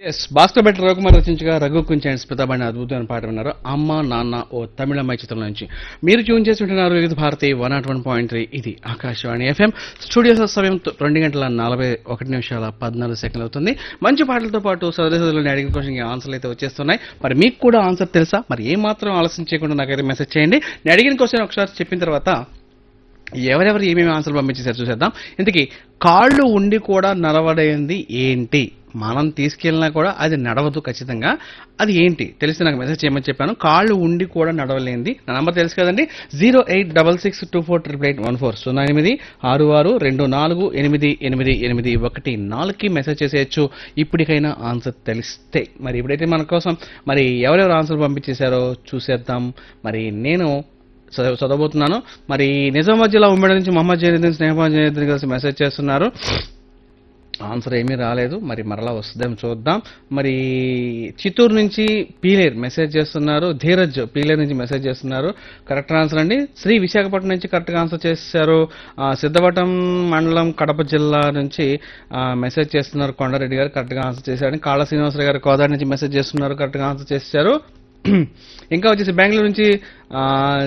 yes Bhaskar Bhat Ravikumar రచించగా రఘు కుంచండ్ స్మితబడిన అద్భుతమైన పాట విన్నారు అమ్మ నాన్న ఓ తమిళమ్మాయి చిత్రం నుంచి మీరు ట్యూన్ చేసి ఉంటున్నారు Vividh Bharati one nought one point three ఇది ఆకాశవాణి ఎఫ్ఎం స్టూడియో సమయం తొ- రెండు గంటల నలభై ఒకటి నిమిషాల పద్నాలుగు సెకండ్లు అవుతుంది మంచి పాటలతో పాటు సోదరి సోదరులు అడిగిన క్వశ్చన్ ఆన్సర్లు అయితే వచ్చేస్తున్నాయి మరి మీకు కూడా ఆన్సర్ తెలుసా మరి ఏ మాత్రం ఆలస్యం చేయకుండా నాకైతే మెసేజ్ చేయండి నేను అడిగిన క్వశ్చన్ ఒకసారి చెప్పిన తర్వాత ఎవరెవరు ఏమేమి ఆన్సర్లు పంపించేసారు చూసేద్దాం ఇంతకీ కాళ్ళు ఉండి కూడా నడవడేంది ఏంటి మనం తీసుకెళ్ళినా కూడా అది నడవదు ఖచ్చితంగా అది ఏంటి తెలిసి నాకు మెసేజ్ చేయమని చెప్పాను కాళ్ళు ఉండి కూడా నడవలేంది నా నంబర్ తెలుసు కదండి zero eight double six two four triple eight one four సున్నా ఎనిమిది ఆరు ఆరు రెండు నాలుగు ఎనిమిది ఎనిమిది ఎనిమిది ఒకటి నాలుగుకి మెసేజ్ చేసేయచ్చు ఇప్పటికైనా ఆన్సర్ తెలిస్తే మరి ఇప్పుడైతే మన కోసం మరి ఎవరెవరు ఆన్సర్ పంపించేశారో చూసేద్దాం మరి నేను చదవ- చదవబోతున్నాను మరి నిజామాబాద్ జిల్లా ఉమ్మడి నుంచి మహమ్మద్ జైనుద్దీన్ స్నేహబాన్ జైనుద్దీన్ కలిసి మెసేజ్ చేస్తున్నారు ఆన్సర్ ఏమీ రాలేదు మరి మరలా వస్తుందేమో చూద్దాం మరి చిత్తూరు నుంచి పీలేర్ మెసేజ్ చేస్తున్నారు ధీరజ్ పీలేర్ నుంచి మెసేజ్ చేస్తున్నారు కరెక్ట్ ఆన్సర్ అండి శ్రీ విశాఖపట్నం నుంచి కరెక్ట్గా ఆన్సర్ చేశారు ఆ, సిద్ధవటం మండలం కడప జిల్లా నుంచి ఆ, మెసేజ్ చేస్తున్నారు కొండారెడ్డి గారు కరెక్ట్గా ఆన్సర్ చేశారు కాళ్ళ శ్రీనివాసరావు గారు కోదాడి నుంచి మెసేజ్ చేస్తున్నారు కరెక్ట్గా ఆన్సర్ చేశారు ఇంకా వచ్చేసి బెంగళూరు నుంచి ఆ,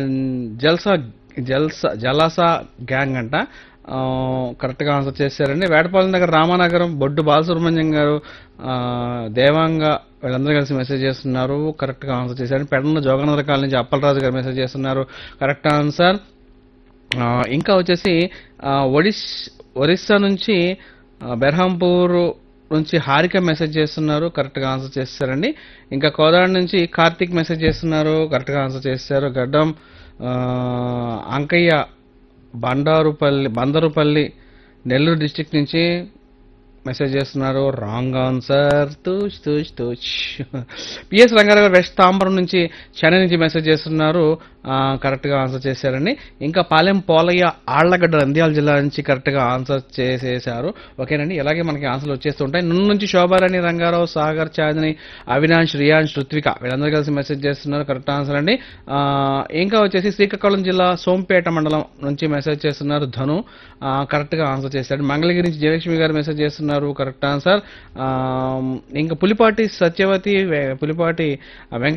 జల్సా జల్సా జలాసా గ్యాంగ్ అంట ఆ, కరెక్ట్గా ఆన్సర్ చేశారండి వేటపాలెం దగ్గర రామానగరం బొడ్డు బాలసుబ్రహ్మణ్యం గారు ఆ, దేవాంగ వీళ్ళందరూ కలిసి మెసేజ్ చేస్తున్నారు కరెక్ట్గా ఆన్సర్ చేశారు పెడన్న జోగనందర కాలనీ నుంచి అప్పలరాజు గారు మెసేజ్ చేస్తున్నారు కరెక్ట్ ఆన్సర్ ఆ, ఇంకా వచ్చేసి ఆ, ఒడిస్ ఒరిస్సా నుంచి ఆ, బెర్హంపూర్ నుంచి హారిక మెసేజ్ చేస్తున్నారు కరెక్ట్గా ఆన్సర్ చేస్తారండి ఇంకా కోదాడ నుంచి కార్తీక్ మెసేజ్ చేస్తున్నారు కరెక్ట్గా ఆన్సర్ చేస్తారు గడ్డం ఆ, అంకయ్య బండారుపల్లి బందరుపల్లి నెల్లూరు డిస్టిక్ నుంచి మెసేజ్ చేస్తున్నారు రాంగ్ ఆన్సర్ తూచ్ తూచ్ తూచ్ పిఎస్ రంగారావు గారు వెస్ట్ తాంబరం నుంచి చెన్నై నుంచి మెసేజ్ చేస్తున్నారు ఆ, కరెక్ట్గా ఆన్సర్ చేశారండి ఇంకా పాలెం పోలయ్య ఆళ్లగడ్డ నంద్యాల జిల్లా నుంచి కరెక్ట్గా ఆన్సర్ చేసేశారు ఓకేనండి ఇలాగే మనకి ఆన్సర్లు వచ్చేస్తుంటాయి నున్ను నుంచి శోభారాణి రంగారావు సాగర్ చాందిని అవినాష్ రియాన్స్ ఋత్విక వీళ్ళందరూ కలిసి మెసేజ్ చేస్తున్నారు కరెక్ట్ ఆన్సర్ అండి ఆ, ఇంకా వచ్చేసి శ్రీకాకుళం జిల్లా సోంపేట మండలం నుంచి మెసేజ్ చేస్తున్నారు ధను ఆ, కరెక్ట్గా ఆన్సర్ చేశాడు మంగళగిరి నుంచి జయలక్ష్మి గారు మెసేజ్ చేస్తున్నారు కరెక్ట్ ఆన్సర్ ఆ, ఇంకా పులిపాటి సత్యవతి వె- పులిపాటి వెంకట